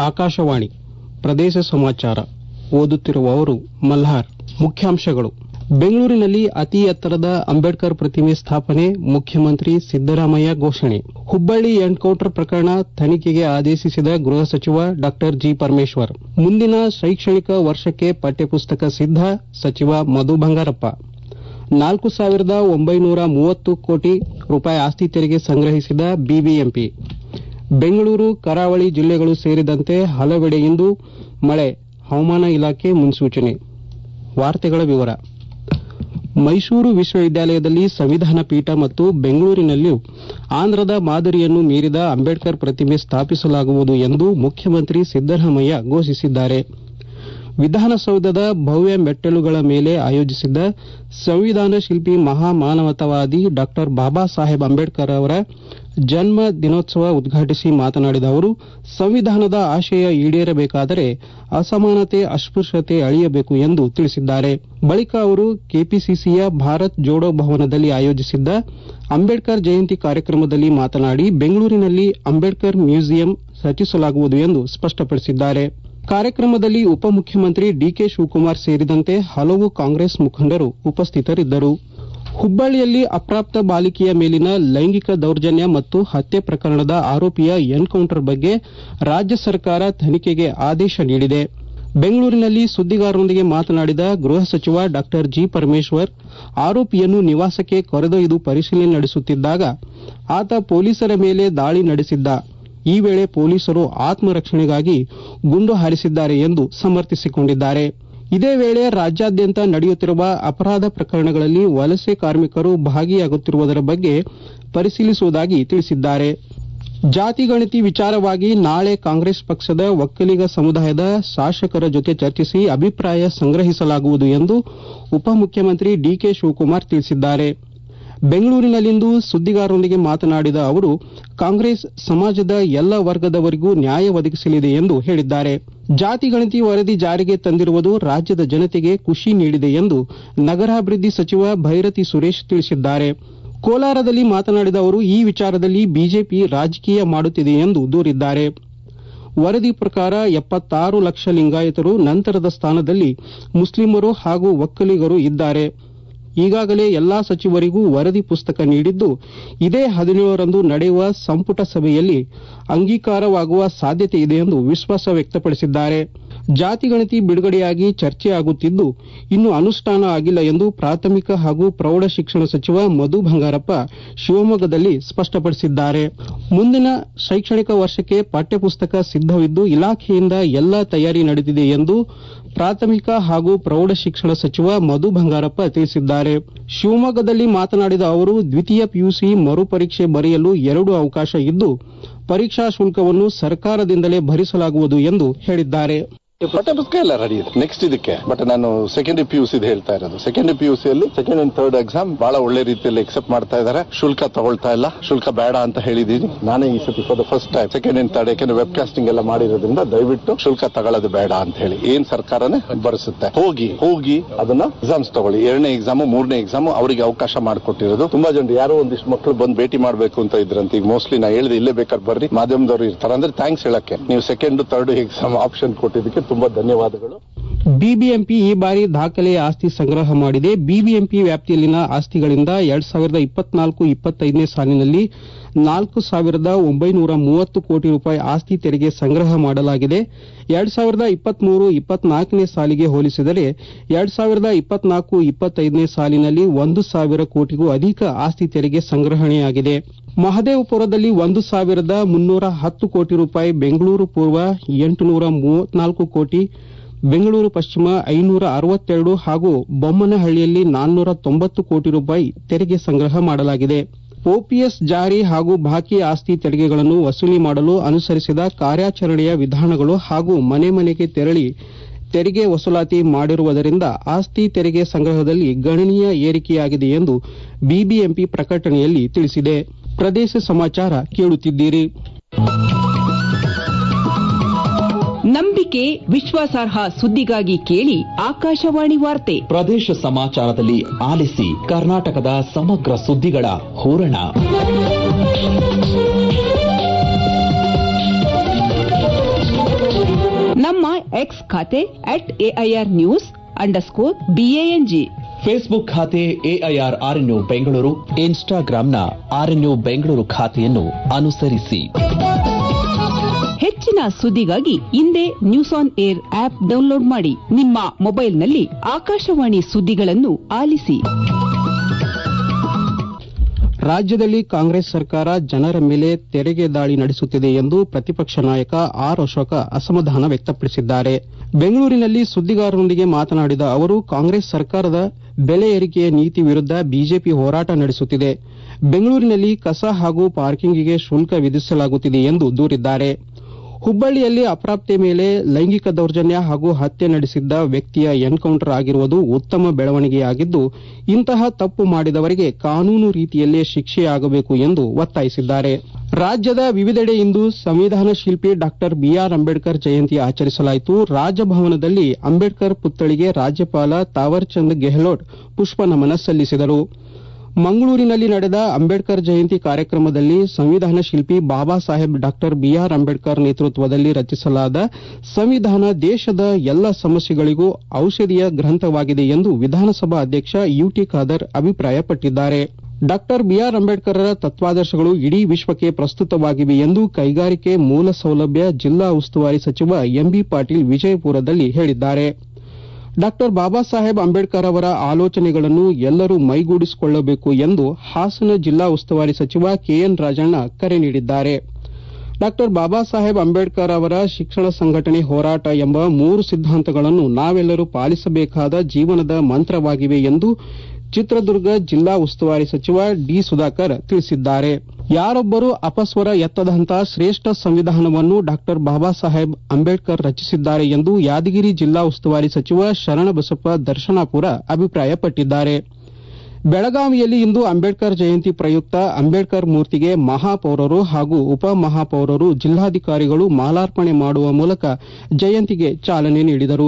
ಆಕಾಶವಾಣಿ ಪ್ರದೇಶ ಸಮಾಚಾರ ಓದುತ್ತಿರುವವರು ಮಲ್ಹಾರ್ ಮುಖ್ಯಾಂಶಗಳು ಬೆಂಗಳೂರಿನಲ್ಲಿ ಅತಿ ಎತ್ತರದ ಅಂಬೇಡ್ಕರ್ ಪ್ರತಿಮೆ ಸ್ಥಾಪನೆ ಮುಖ್ಯಮಂತ್ರಿ ಸಿದ್ದರಾಮಯ್ಯ ಘೋಷಣೆ ಹುಬ್ಬಳ್ಳಿ ಎನ್ಕೌಂಟರ್ ಪ್ರಕರಣ ತನಿಖೆಗೆ ಆದೇಶಿಸಿದ ಗೃಹ ಸಚಿವ ಡಾ ಜಿ ಪರಮೇಶ್ವರ್ ಮುಂದಿನ ಶೈಕ್ಷಣಿಕ ವರ್ಷಕ್ಕೆ ಪಠ್ಯಪುಸ್ತಕ ಸಿದ್ದ ಸಚಿವ ಮಧು ಬಂಗಾರಪ್ಪ ನಾಲ್ಕು ಸಾವಿರದ ಒಂಬೈನೂರ ಮೂವತ್ತು ಕೋಟಿ ರೂಪಾಯಿ ಆಸ್ತಿ ತೆರಿಗೆ ಸಂಗ್ರಹಿಸಿದ ಬಿಬಿಎಂಪಿ ಬೆಂಗಳೂರು ಕರಾವಳಿ ಜಿಲ್ಲೆಗಳು ಸೇರಿದಂತೆ ಹಲವೆಡೆ ಇಂದು ಮಳೆ ಹವಾಮಾನ ಇಲಾಖೆ ಮುನ್ಸೂಚನೆ ವಾರ್ತೆಗಳ ವಿವರ ಮೈಸೂರು ವಿಶ್ವವಿದ್ಯಾಲಯದಲ್ಲಿ ಸಂವಿಧಾನ ಪೀಠ ಮತ್ತು ಬೆಂಗಳೂರಿನಲ್ಲೂ ಆಂಧ್ರದ ಮಾದರಿಯನ್ನು ಮೀರಿದ ಅಂಬೇಡ್ಕರ್ ಪ್ರತಿಮೆ ಸ್ಥಾಪಿಸಲಾಗುವುದು ಎಂದು ಮುಖ್ಯಮಂತ್ರಿ ಸಿದ್ದರಾಮಯ್ಯ ಘೋಷಿಸಿದ್ದಾರೆ ವಿಧಾನಸೌಧದ ಭವ್ಯ ಮೆಟ್ಟಲುಗಳ ಮೇಲೆ ಆಯೋಜಿಸಿದ್ದ ಸಂವಿಧಾನ ಶಿಲ್ಪಿ ಮಹಾಮಾನವತಾವಾದಿ ಡಾ ಬಾಬಾ ಸಾಹೇಬ್ ಅಂಬೇಡ್ಕರ್ ಅವರ ಜನ್ಮ ದಿನೋತ್ಸವ ಉದ್ಘಾಟಿಸಿ ಮಾತನಾಡಿದ ಅವರು ಸಂವಿಧಾನದ ಆಶಯ ಈಡೇರಬೇಕಾದರೆ ಅಸಮಾನತೆ ಅಸ್ಪೃಶ್ಯತೆ ಅಳಿಯಬೇಕು ಎಂದು ತಿಳಿಸಿದ್ದಾರೆ ಬಳಿಕ ಅವರು ಕೆಪಿಸಿಸಿಯ ಭಾರತ್ ಜೋಡೋ ಭವನದಲ್ಲಿ ಆಯೋಜಿಸಿದ್ದ ಅಂಬೇಡ್ಕರ್ ಜಯಂತಿ ಕಾರ್ಯಕ್ರಮದಲ್ಲಿ ಮಾತನಾಡಿ ಬೆಂಗಳೂರಿನಲ್ಲಿ ಅಂಬೇಡ್ಕರ್ ಮ್ಯೂಸಿಯಂ ರಚಿಸಲಾಗುವುದು ಎಂದು ಸ್ಪಷ್ಟಪಡಿಸಿದ್ದಾರೆ ಕಾರ್ಯಕ್ರಮದಲ್ಲಿ ಉಪಮುಖ್ಯಮಂತ್ರಿ ಡಿಕೆ ಶಿವಕುಮಾರ್ ಸೇರಿದಂತೆ ಹಲವು ಕಾಂಗ್ರೆಸ್ ಮುಖಂಡರು ಉಪಸ್ಥಿತರಿದ್ದರು ಹುಬ್ಬಳ್ಳಿಯಲ್ಲಿ ಅಪ್ರಾಪ್ತ ಬಾಲಿಕೆಯ ಮೇಲಿನ ಲೈಂಗಿಕ ದೌರ್ಜನ್ಯ ಮತ್ತು ಹತ್ಯೆ ಪ್ರಕರಣದ ಆರೋಪಿಯ ಎನ್ಕೌಂಟರ್ ಬಗ್ಗೆ ರಾಜ್ಯ ಸರ್ಕಾರ ತನಿಖೆಗೆ ಆದೇಶ ನೀಡಿದೆ ಬೆಂಗಳೂರಿನಲ್ಲಿ ಸುದ್ದಿಗಾರರೊಂದಿಗೆ ಮಾತನಾಡಿದ ಗೃಹ ಸಚಿವ ಡಾ ಜಿ ಪರಮೇಶ್ವರ್ ಆರೋಪಿಯನ್ನು ನಿವಾಸಕ್ಕೆ ಕರೆದೊಯ್ದು ಪರಿಶೀಲನೆ ನಡೆಸುತ್ತಿದ್ದಾಗ ಆತ ಪೊಲೀಸರ ಮೇಲೆ ದಾಳಿ ನಡೆಸಿದ್ದ ಈ ವೇಳೆ ಪೊಲೀಸರು ಆತ್ಮರಕ್ಷಣೆಗಾಗಿ ಗುಂಡು ಹಾರಿಸಿದ್ದಾರೆ ಎಂದು ಸಮರ್ಥಿಸಿಕೊಂಡಿದ್ದಾರೆ ಇದೇ ವೇಳೆ ರಾಜ್ಯಾದ್ಯಂತ ನಡೆಯುತ್ತಿರುವ ಅಪರಾಧ ಪ್ರಕರಣಗಳಲ್ಲಿ ವಲಸೆ ಕಾರ್ಮಿಕರು ಭಾಗಿಯಾಗುತ್ತಿರುವುದರ ಬಗ್ಗೆ ಪರಿಶೀಲಿಸುವುದಾಗಿ ತಿಳಿಸಿದ್ದಾರೆ ಜಾತಿ ಗಣತಿ ವಿಚಾರವಾಗಿ ನಾಳೆ ಕಾಂಗ್ರೆಸ್ ಪಕ್ಷದ ಒಕ್ಕಲಿಗ ಸಮುದಾಯದ ಶಾಸಕರ ಜೊತೆ ಚರ್ಚಿಸಿ ಅಭಿಪ್ರಾಯ ಸಂಗ್ರಹಿಸಲಾಗುವುದು ಎಂದು ಉಪಮುಖ್ಯಮಂತ್ರಿ ಡಿಕೆ ಶಿವಕುಮಾರ್ ತಿಳಿಸಿದ್ದಾರೆ ಬೆಂಗಳೂರಿನಲ್ಲಿಂದು ಸುದ್ದಿಗಾರರೊಂದಿಗೆ ಮಾತನಾಡಿದ ಅವರು ಕಾಂಗ್ರೆಸ್ ಸಮಾಜದ ಎಲ್ಲ ವರ್ಗದವರಿಗೂ ನ್ಯಾಯ ಒದಗಿಸಲಿದೆ ಎಂದು ಹೇಳಿದ್ದಾರೆ ಜಾತಿ ಗಣತಿ ವರದಿ ಜಾರಿಗೆ ತಂದಿರುವುದು ರಾಜ್ಯದ ಜನತೆಗೆ ಖುಷಿ ನೀಡಿದೆ ಎಂದು ನಗರಾಭಿವೃದ್ಧಿ ಸಚಿವ ಭೈರತಿ ಸುರೇಶ್ ತಿಳಿಸಿದ್ದಾರೆ ಕೋಲಾರದಲ್ಲಿ ಮಾತನಾಡಿದ ಅವರು ಈ ವಿಚಾರದಲ್ಲಿ ಬಿಜೆಪಿ ರಾಜಕೀಯ ಮಾಡುತ್ತಿದೆ ಎಂದು ದೂರಿದ್ದಾರೆ ವರದಿ ಪ್ರಕಾರ ಎಪ್ಪತ್ತಾರು ಲಕ್ಷ ಲಿಂಗಾಯತರು ನಂತರದ ಸ್ಥಾನದಲ್ಲಿ ಮುಸ್ಲಿಮರು ಹಾಗೂ ಒಕ್ಕಲಿಗರು ಇದ್ದಾರೆ ಈಗಾಗಲೇ ಎಲ್ಲಾ ಸಚಿವರಿಗೂ ವರದಿ ಪುಸ್ತಕ ನೀಡಿದ್ದು ಇದೇ ಹದಿನೇಳರಂದು ನಡೆಯುವ ಸಂಪುಟ ಸಭೆಯಲ್ಲಿ ಅಂಗೀಕಾರವಾಗುವ ಸಾಧ್ಯತೆ ಇದೆ ಎಂದು ವಿಶ್ವಾಸ ವ್ಯಕ್ತಪಡಿಸಿದ್ದಾರೆ ಜಾತಿ ಗಣತಿ ಬಿಡುಗಡೆಯಾಗಿ ಚರ್ಚೆಯಾಗುತ್ತಿದ್ದು ಇನ್ನು ಅನುಷ್ಠಾನ ಆಗಿಲ್ಲ ಎಂದು ಪ್ರಾಥಮಿಕ ಹಾಗೂ ಪ್ರೌಢ ಶಿಕ್ಷಣ ಸಚಿವ ಮಧು ಬಂಗಾರಪ್ಪ ಶಿವಮೊಗ್ಗದಲ್ಲಿ ಸ್ಪಷ್ಟಪಡಿಸಿದ್ದಾರೆ ಮುಂದಿನ ಶೈಕ್ಷಣಿಕ ವರ್ಷಕ್ಕೆ ಪಠ್ಯಪುಸ್ತಕ ಸಿದ್ದವಿದ್ದು ಇಲಾಖೆಯಿಂದ ಎಲ್ಲಾ ತಯಾರಿ ನಡೆದಿದೆ ಎಂದು ಪ್ರಾಥಮಿಕ ಹಾಗೂ ಪ್ರೌಢ ಶಿಕ್ಷಣ ಸಚಿವ ಮಧು ಬಂಗಾರಪ್ಪ ತಿಳಿಸಿದ್ದಾರೆ ಶಿವಮೊಗ್ಗದಲ್ಲಿ ಮಾತನಾಡಿದ ಅವರು ದ್ವಿತೀಯ ಪಿಯುಸಿ ಮರುಪರೀಕ್ಷೆ ಬರೆಯಲು ಎರಡು ಅವಕಾಶ ಇದ್ದು ಪರೀಕ್ಷಾ ಶುಲ್ಕವನ್ನು ಸರ್ಕಾರದಿಂದಲೇ ಭರಿಸಲಾಗುವುದು ಎಂದು ಹೇಳಿದ್ದಾರೆ ಪಠ್ಯ ಪುಸ್ತಕ ಎಲ್ಲ ರೆಡಿ ಇದೆ ನೆಕ್ಸ್ಟ್ ಇದಕ್ಕೆ ಬಟ್ ನಾನು ಸೆಕೆಂಡರಿ ಪಿ ಯು ಸಿ ಹೇಳ್ತಾ ಇರೋದು ಸೆಕೆಂಡರಿ ಪಿ ಯು ಸಿಯಲ್ಲಿ ಸೆಕೆಂಡ್ ಅಂಡ್ ಥರ್ಡ್ ಎಕ್ಸಾಮ್ ಬಹಳ ಒಳ್ಳೆ ರೀತಿಯಲ್ಲಿ ಎಕ್ಸೆಪ್ಟ್ ಮಾಡ್ತಾ ಇದ್ದಾರೆ ಶುಲ್ಕ ತಗೊಳ್ತಾ ಇಲ್ಲ ಶುಲ್ಕ ಬೇಡ ಅಂತ ಹೇಳಿದೀನಿ ನಾನೇ ಈ ಸತಿ for the first time second and third ಯಾಕೆಂದ್ರೆ ವೆಬ್ ಕಾಸ್ಟಿಂಗ್ ಎಲ್ಲ ಮಾಡಿರೋದ್ರಿಂದ ದಯವಿಟ್ಟು ಶುಲ್ಕ ತಗೊಳ್ಳೋದು ಬೇಡ ಅಂತ ಹೇಳಿ ಏನ್ ಸರ್ಕಾರನೇ ಭರಿಸುತ್ತೆ ಹೋಗಿ ಹೋಗಿ ಅದನ್ನ ಎಕ್ಸಾಮ್ಸ್ ತಗೊಳ್ಳಿ ಎರಡನೇ ಎಕ್ಸಾಮ್ ಮೂರನೇ ಎಕ್ಸಾಮ್ ಅವರಿಗೆ ಅವಕಾಶ ಮಾಡಿಕೊಟ್ಟಿರೋದು ತುಂಬಾ ಜನರು ಯಾರೋ ಒಂದಿಷ್ಟು ಮಕ್ಕಳು ಬಂದು ಭೇಟಿ ಮಾಡಬೇಕು ಅಂತ ಇದ್ರಂತ ಈಗ ಮೋಸ್ಟ್ಲಿ ನಾ ಹೇಳಿದೆ ಇಲ್ಲೇ ಬೇಕಾದ್ರೆ ಬರ್ರಿ ಮಾಧ್ಯಮದವರು ಇರ್ತಾರೆ ಅಂದ್ರೆ ಥ್ಯಾಂಕ್ಸ್ ಹೇಳಕ್ಕೆ ನೀವು ಸೆಕೆಂಡ್ ಥರ್ಡ್ ಎಕ್ಸಾಮ್ ಆಪ್ಷನ್ ಕೊಟ್ಟಿದ್ದಕ್ಕೆ ತುಂಬಾ ಧನ್ಯವಾದಗಳು ಬಿಬಿಎಂಪಿ ಈ ಬಾರಿ ದಾಖಲೆಯ ಆಸ್ತಿ ಸಂಗ್ರಹ ಮಾಡಿದೆ ಬಿಬಿಎಂಪಿ ವ್ಯಾಪ್ತಿಯಲ್ಲಿನ ಆಸ್ತಿಗಳಿಂದ ಎರಡ್ ಸಾವಿರದ ಇಪ್ಪತ್ನಾಲ್ಕು ಇಪ್ಪತ್ತೈದನೇ ಸಾಲಿನಲ್ಲಿ ನಾಲ್ಕು ಸಾವಿರದ ಒಂಬೈನೂರ ಮೂವತ್ತು ಕೋಟಿ ರೂಪಾಯಿ ಆಸ್ತಿ ತೆರಿಗೆ ಸಂಗ್ರಹ ಮಾಡಲಾಗಿದೆ ಎರಡ್ ಸಾವಿರದ ಇಪ್ಪತ್ಮೂರು ಇಪ್ಪತ್ನಾಲ್ಕನೇ ಸಾಲಿಗೆ ಹೋಲಿಸಿದರೆ ಎರಡ್ ಸಾವಿರದ ಇಪ್ಪತ್ನಾಲ್ಕು ಇಪ್ಪತ್ತೈದನೇ ಸಾಲಿನಲ್ಲಿ ಒಂದು ಸಾವಿರ ಕೋಟಿಗೂ ಅಧಿಕ ಆಸ್ತಿ ತೆರಿಗೆ ಸಂಗ್ರಹಣೆಯಾಗಿದೆ ಮಹದೇವಪುರದಲ್ಲಿ ಒಂದು ಸಾವಿರದ ಮುನ್ನೂರ ಹತ್ತು ಕೋಟಿ ರೂಪಾಯಿ ಬೆಂಗಳೂರು ಪೂರ್ವ ಎಂಟುನೂರ ಮೂವತ್ನಾಲ್ಕು ಕೋಟಿ ಬೆಂಗಳೂರು ಪಶ್ಚಿಮ ಐನೂರ ಅರವತ್ತೆರಡು ಹಾಗೂ ಬೊಮ್ಮನಹಳ್ಳಿಯಲ್ಲಿ ನಾನ್ನೂರ ತೊಂಬತ್ತು ಕೋಟಿ ರೂಪಾಯಿ ತೆರಿಗೆ ಸಂಗ್ರಹ ಮಾಡಲಾಗಿದೆ ಓಪಿಎಸ್ ಜಾರಿ ಹಾಗೂ ಬಾಕಿ ಆಸ್ತಿ ತೆರಿಗೆಗಳನ್ನು ವಸೂಲಿ ಮಾಡಲು ಅನುಸರಿಸಿದ ಕಾರ್ಯಾಚರಣೆಯ ವಿಧಾನಗಳು ಹಾಗೂ ಮನೆ ಮನೆಗೆ ತೆರಳಿ ತೆರಿಗೆ ವಸೂಲಾತಿ ಮಾಡಿರುವುದರಿಂದ ಆಸ್ತಿ ತೆರಿಗೆ ಸಂಗ್ರಹದಲ್ಲಿ ಗಣನೀಯ ಏರಿಕೆಯಾಗಿದೆ ಎಂದು ಬಿಬಿಎಂಪಿ ಪ್ರಕಟಣೆಯಲ್ಲಿ ತಿಳಿಸಿದೆ ಪ್ರದೇಶ ಸಮಾಚಾರ ಕೇಳುತ್ತಿದ್ದೀರಿ ನಂಬಿಕೆ ವಿಶ್ವಾಸಾರ್ಹ ಸುದ್ದಿಗಾಗಿ ಕೇಳಿ ಆಕಾಶವಾಣಿ ವಾರ್ತೆ ಪ್ರದೇಶ ಸಮಾಚಾರದಲ್ಲಿ ಆಲಿಸಿ ಕರ್ನಾಟಕದ ಸಮಗ್ರ ಸುದ್ದಿಗಳ ಹೂರಣ ನಮ್ಮ ಎಕ್ಸ್ ಖಾತೆ at AIR news underscore BANG Facebook ಖಾತೆ ಎಐಆರ್ ಆರ್ಎನ್ಯು ಬೆಂಗಳೂರು ಇನ್ಸ್ಟಾಗ್ರಾಂನ ಆರ್ಎನ್ಯು ಬೆಂಗಳೂರು ಖಾತೆಯನ್ನು ಅನುಸರಿಸಿ ಹೆಚ್ಚಿನ ಸುದ್ದಿಗಾಗಿ ಹಿಂದೆ news on air app download ಮಾಡಿ ನಿಮ್ಮ ಮೊಬೈಲ್ನಲ್ಲಿ ಆಕಾಶವಾಣಿ ಸುದ್ದಿಗಳನ್ನು ಆಲಿಸಿ ರಾಜ್ಯದಲ್ಲಿ ಕಾಂಗ್ರೆಸ್ ಸರ್ಕಾರ ಜನರ ಮೇಲೆ ತೆರಿಗೆ ದಾಳಿ ನಡೆಸುತ್ತಿದೆ ಎಂದು ಪ್ರತಿಪಕ್ಷ ನಾಯಕ ಆರ್ ಅಶೋಕ ಅಸಮಾಧಾನ ವ್ಯಕ್ತಪಡಿಸಿದ್ದಾರೆ ಬೆಂಗಳೂರಿನಲ್ಲಿ ಸುದ್ದಿಗಾರರೊಂದಿಗೆ ಮಾತನಾಡಿದ ಅವರು ಕಾಂಗ್ರೆಸ್ ಸರ್ಕಾರದ ಬೆಲೆ ಏರಿಕೆಯ ನೀತಿ ವಿರುದ್ಧ ಬಿಜೆಪಿ ಹೋರಾಟ ನಡೆಸುತ್ತಿದೆ ಬೆಂಗಳೂರಿನಲ್ಲಿ ಕಸ ಹಾಗೂ ಪಾರ್ಕಿಂಗಿಗೆ ಶುಲ್ಕ ವಿಧಿಸಲಾಗುತ್ತಿದೆ ಎಂದು ದೂರಿದ್ದಾರೆ ಹುಬ್ಬಳ್ಳಿಯಲ್ಲಿ ಅಪ್ರಾಪ್ತೆ ಮೇಲೆ ಲೈಂಗಿಕ ದೌರ್ಜನ್ಯ ಹಾಗೂ ಹತ್ಯೆ ನಡೆಸಿದ್ದ ವ್ಯಕ್ತಿಯ ಎನ್ಕೌಂಟರ್ ಆಗಿರುವುದು ಉತ್ತಮ ಬೆಳವಣಿಗೆಯಾಗಿದ್ದು ಇಂತಹ ತಪ್ಪು ಮಾಡಿದವರಿಗೆ ಕಾನೂನು ರೀತಿಯಲ್ಲೇ ಶಿಕ್ಷೆಯಾಗಬೇಕು ಎಂದು ಒತ್ತಾಯಿಸಿದ್ದಾರೆ ರಾಜ್ಯದ ವಿವಿಧೆಡೆ ಇಂದು ಸಂವಿಧಾನ ಶಿಲ್ಪಿ ಡಾ ಬಿಆರ್ ಅಂಬೇಡ್ಕರ್ ಜಯಂತಿ ಆಚರಿಸಲಾಯಿತು ರಾಜಭವನದಲ್ಲಿ ಅಂಬೇಡ್ಕರ್ ಪುತ್ಥಳಿಗೆ ರಾಜ್ಯಪಾಲ ತಾವರ್ಚಂದ್ ಗೆಹ್ಲೋಟ್ ಪುಷ್ಪ ನಮನ ಸಲ್ಲಿಸಿದರು ಮಂಗಳೂರಿನಲ್ಲಿ ನಡೆದ ಅಂಬೇಡ್ಕರ್ ಜಯಂತಿ ಕಾರ್ಯಕ್ರಮದಲ್ಲಿ ಸಂವಿಧಾನ ಶಿಲ್ಪಿ ಬಾಬಾ ಸಾಹೇಬ್ ಡಾ ಬಿಆರ್ ಅಂಬೇಡ್ಕರ್ ನೇತೃತ್ವದಲ್ಲಿ ರಚಿಸಲಾದ ಸಂವಿಧಾನ ದೇಶದ ಎಲ್ಲ ಸಮಸ್ಯೆಗಳಿಗೂ ಔಷಧಿಯ ಗ್ರಂಥವಾಗಿದೆ ಎಂದು ವಿಧಾನಸಭಾ ಅಧ್ಯಕ್ಷ ಯುಟಿ ಖಾದರ್ ಅಭಿಪ್ರಾಯಪಟ್ಟಿದ್ದಾರೆ ಡಾ ಬಿಆರ್ ಅಂಬೇಡ್ಕರರ ತತ್ವಾದರ್ಶಗಳು ಇಡೀ ವಿಶ್ವಕ್ಕೆ ಪ್ರಸ್ತುತವಾಗಿವೆ ಎಂದು ಕೈಗಾರಿಕೆ ಮೂಲ ಸೌಲಭ್ಯ ಜಿಲ್ಲಾ ಉಸ್ತುವಾರಿ ಸಚಿವ ಎಂಬಿ ಪಾಟೀಲ್ ವಿಜಯಪುರದಲ್ಲಿ ಹೇಳಿದ್ದಾರೆ ಡಾ ಬಾಬಾ ಸಾಹೇಬ್ ಅಂಬೇಡ್ಕರ್ ಅವರ ಆಲೋಚನೆಗಳನ್ನು ಎಲ್ಲರೂ ಮೈಗೂಡಿಸಿಕೊಳ್ಳಬೇಕು ಎಂದು ಹಾಸನ ಜಿಲ್ಲಾ ಉಸ್ತುವಾರಿ ಸಚಿವ ಕೆಎನ್ ರಾಜಣ್ಣ ಕರೆ ನೀಡಿದ್ದಾರೆ ಡಾ ಬಾಬಾ ಸಾಹೇಬ್ ಅಂಬೇಡ್ಕರ್ ಅವರ ಶಿಕ್ಷಣ ಸಂಘಟನೆ ಹೋರಾಟ ಎಂಬ ಮೂರು ಸಿದ್ಧಾಂತಗಳನ್ನು ನಾವೆಲ್ಲರೂ ಪಾಲಿಸಬೇಕಾದ ಜೀವನದ ಮಂತ್ರವಾಗಿವೆ ಎಂದು ಚಿತ್ರದುರ್ಗ ಜಿಲ್ಲಾ ಉಸ್ತುವಾರಿ ಸಚಿವ ಡಿ ಸುಧಾಕರ್ ತಿಳಿಸಿದ್ದಾರೆ ಯಾರೊಬ್ಬರು ಅಪಸ್ವರ ಎತ್ತದಂತಹ ಶ್ರೇಷ್ಠ ಸಂವಿಧಾನವನ್ನು ಡಾ ಬಾಬಾ ಸಾಹೇಬ್ ಅಂಬೇಡ್ಕರ್ ರಚಿಸಿದ್ದಾರೆ ಎಂದು ಯಾದಗಿರಿ ಜಿಲ್ಲಾ ಉಸ್ತುವಾರಿ ಸಚಿವ ಶರಣಬಸಪ್ಪ ದರ್ಶನಾಪುರ ಅಭಿಪ್ರಾಯಪಟ್ಟಿದ್ದಾರೆ ಬೆಳಗಾವಿಯಲ್ಲಿ ಇಂದು ಅಂಬೇಡ್ಕರ್ ಜಯಂತಿ ಪ್ರಯುಕ್ತ ಅಂಬೇಡ್ಕರ್ ಮೂರ್ತಿಗೆ ಮಹಾಪೌರರು ಹಾಗೂ ಉಪಮಹಾಪೌರರು ಜಿಲ್ಲಾಧಿಕಾರಿಗಳು ಮಾಲಾರ್ಪಣೆ ಮಾಡುವ ಮೂಲಕ ಜಯಂತಿಗೆ ಚಾಲನೆ ನೀಡಿದರು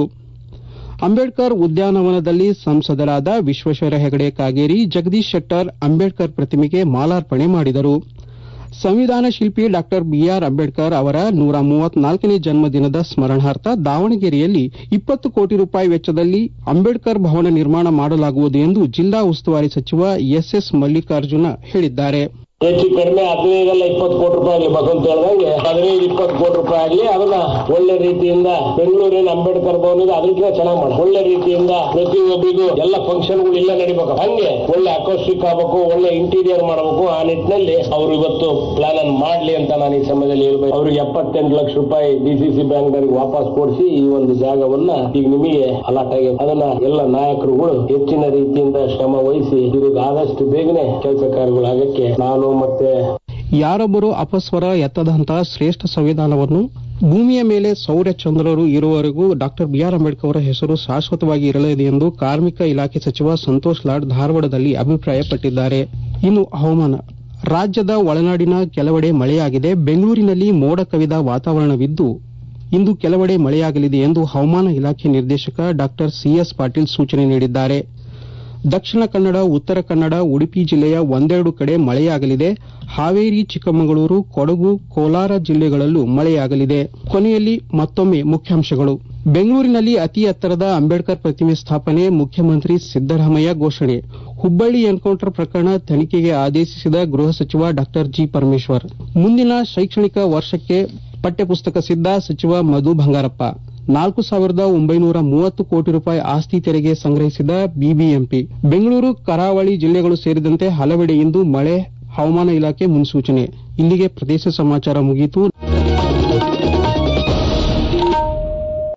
ಅಂಬೇಡ್ಕರ್ ಉದ್ಯಾನವನದಲ್ಲಿ ಸಂಸದರಾದ ವಿಶ್ವೇಶ್ವರ ಹೆಗಡೆ ಕಾಗೇರಿ ಜಗದೀಶ್ ಶೆಟ್ಟರ್ ಅಂಬೇಡ್ಕರ್ ಪ್ರತಿಮೆಗೆ ಮಾಲಾರ್ಪಣೆ ಮಾಡಿದರು ಸಂವಿಧಾನ ಶಿಲ್ಪಿ ಡಾ ಬಿಆರ್ ಅಂಬೇಡ್ಕರ್ ಅವರ ನೂರ ಮೂವತ್ನಾಲ್ಕನೇ ಜನ್ಮದಿನದ ಸ್ಮರಣಾರ್ಥ ದಾವಣಗೆರೆಯಲ್ಲಿ ಇಪ್ಪತ್ತು ಕೋಟಿ ರೂಪಾಯಿ ವೆಚ್ಚದಲ್ಲಿ ಅಂಬೇಡ್ಕರ್ ಭವನ ನಿರ್ಮಾಣ ಮಾಡಲಾಗುವುದು ಎಂದು ಜಿಲ್ಲಾ ಉಸ್ತುವಾರಿ ಸಚಿವ ಎಸ್ಎಸ್ ಮಲ್ಲಿಕಾರ್ಜುನ ಹೇಳಿದ್ದಾರೆ ಹೆಚ್ಚು ಕಡಿಮೆ ಹದಿನೈದಲ್ಲ ಇಪ್ಪತ್ತು ಕೋಟಿ ರೂಪಾಯಿ ಆಗಲಿ ಭಗವಂತ ಹೇಳ್ದಂಗೆ ಹದಿನೈದು ಇಪ್ಪತ್ತು ಕೋಟಿ ರೂಪಾಯಿ ಆಗಲಿ ಅದನ್ನ ಒಳ್ಳೆ ರೀತಿಯಿಂದ ಬೆಂಗಳೂರಿನ ಅಂಬೇಡ್ಕರ್ ಭವನದ ಅದಕ್ಕಿಂತ ಚೆನ್ನಾಗಿ ಮಾಡಿ ಒಳ್ಳೆ ರೀತಿಯಿಂದ ಪ್ರತಿಯೊಬ್ಬರಿಗೂ ಎಲ್ಲ ಫಂಕ್ಷನ್ಗಳು ಇಲ್ಲೇ ನಡಿಬೇಕು ಹಂಗೆ ಒಳ್ಳೆ ಅಕೋಸ್ಟಿಕ್ ಆಗಬೇಕು ಒಳ್ಳೆ ಇಂಟೀರಿಯರ್ ಮಾಡಬೇಕು ಆ ನಿಟ್ಟಿನಲ್ಲಿ ಅವರು ಇವತ್ತು ಪ್ಲಾನ್ ಅನ್ನು ಮಾಡ್ಲಿ ಅಂತ ನಾನು ಈ ಸಮಯದಲ್ಲಿ ಹೇಳ್ಬೇಕು ಅವ್ರಿಗೆ ಎಪ್ಪತ್ತೆಂಟು ಲಕ್ಷ ರೂಪಾಯಿ ಡಿಸಿಸಿ ಬ್ಯಾಂಕ್ ನವರಿಗೆ ವಾಪಸ್ ಕೊಡಿಸಿ ಈ ಒಂದು ಜಾಗವನ್ನ ಈಗ ನಿಮಗೆ ಅಲಾಟ್ ಆಗಿದೆ ಅದನ್ನ ಎಲ್ಲ ನಾಯಕರುಗಳು ಹೆಚ್ಚಿನ ರೀತಿಯಿಂದ ಶ್ರಮ ವಹಿಸಿ ಇದಕ್ಕೆ ಆದಷ್ಟು ಬೇಗನೆ ಕೆಲಸ ಕಾರ್ಯಗಳು ಆಗಕ್ಕೆ ನಾನು ಮತ್ತೆ ಯಾರೊಬ್ಬರು ಅಪಸ್ವರ ಎತ್ತದಂತಹ ಶ್ರೇಷ್ಠ ಸಂವಿಧಾನವನ್ನು ಭೂಮಿಯ ಮೇಲೆ ಸೌರ್ಯ ಚಂದ್ರರು ಇರುವವರೆಗೂ ಡಾ ಬಿಆರ್ ಅಂಬೇಡ್ಕರ್ ಅವರ ಹೆಸರು ಶಾಶ್ವತವಾಗಿ ಇರಲಿದೆ ಎಂದು ಕಾರ್ಮಿಕ ಇಲಾಖೆ ಸಚಿವ ಸಂತೋಷ್ ಲಾಡ್ ಧಾರವಾಡದಲ್ಲಿ ಅಭಿಪ್ರಾಯಪಟ್ಟಿದ್ದಾರೆ ಇನ್ನು ಹವಾಮಾನ ರಾಜ್ಯದ ಒಳನಾಡಿನ ಕೆಲವೆಡೆ ಮಳೆಯಾಗಿದೆ ಬೆಂಗಳೂರಿನಲ್ಲಿ ಮೋಡ ಕವಿದ ವಾತಾವರಣವಿದ್ದು ಇಂದು ಕೆಲವೆಡೆ ಮಳೆಯಾಗಲಿದೆ ಎಂದು ಹವಾಮಾನ ಇಲಾಖೆ ನಿರ್ದೇಶಕ ಡಾ ಸಿಎಸ್ ಪಾಟೀಲ್ ಸೂಚನೆ ನೀಡಿದ್ದಾರೆ ದಕ್ಷಿಣ ಕನ್ನಡ ಉತ್ತರ ಕನ್ನಡ ಉಡುಪಿ ಜಿಲ್ಲೆಯ ಒಂದೆರಡು ಕಡೆ ಮಳೆಯಾಗಲಿದೆ ಹಾವೇರಿ ಚಿಕ್ಕಮಗಳೂರು ಕೊಡಗು ಕೋಲಾರ ಜಿಲ್ಲೆಗಳಲ್ಲೂ ಮಳೆಯಾಗಲಿದೆ ಕೊನೆಯಲ್ಲಿ ಮತ್ತೊಮ್ಮೆ ಮುಖ್ಯಾಂಶಗಳು ಬೆಂಗಳೂರಿನಲ್ಲಿ ಅತಿ ಎತ್ತರದ ಅಂಬೇಡ್ಕರ್ ಪ್ರತಿಮೆ ಸ್ಥಾಪನೆ ಮುಖ್ಯಮಂತ್ರಿ ಸಿದ್ದರಾಮಯ್ಯ ಘೋಷಣೆ ಹುಬ್ಬಳ್ಳಿ ಎನ್ಕೌಂಟರ್ ಪ್ರಕರಣ ತನಿಖೆಗೆ ಆದೇಶಿಸಿದ ಗೃಹ ಸಚಿವ ಡಾ ಜಿ ಪರಮೇಶ್ವರ್ ಮುಂದಿನ ಶೈಕ್ಷಣಿಕ ವರ್ಷಕ್ಕೆ ಪಠ್ಯಪುಸ್ತಕ ಸಿದ್ದ ಸಚಿವ ಮಧು ಬಂಗಾರಪ್ಪ ನಾಲ್ಕು ಸಾವಿರದ ಒಂಬೈನೂರ ಮೂವತ್ತು ಕೋಟಿ ರೂಪಾಯಿ ಆಸ್ತಿ ತೆರಿಗೆ ಸಂಗ್ರಹಿಸಿದ ಬಿಬಿಎಂಪಿ ಬೆಂಗಳೂರು ಕರಾವಳಿ ಜಿಲ್ಲೆಗಳು ಸೇರಿದಂತೆ ಹಲವೆಡೆ ಇಂದು ಮಳೆ ಹವಾಮಾನ ಇಲಾಖೆ ಮುನ್ಸೂಚನೆ ಇಲ್ಲಿಗೆ ಪ್ರದೇಶ ಸಮಾಚಾರ ಮುಗಿಯಿತು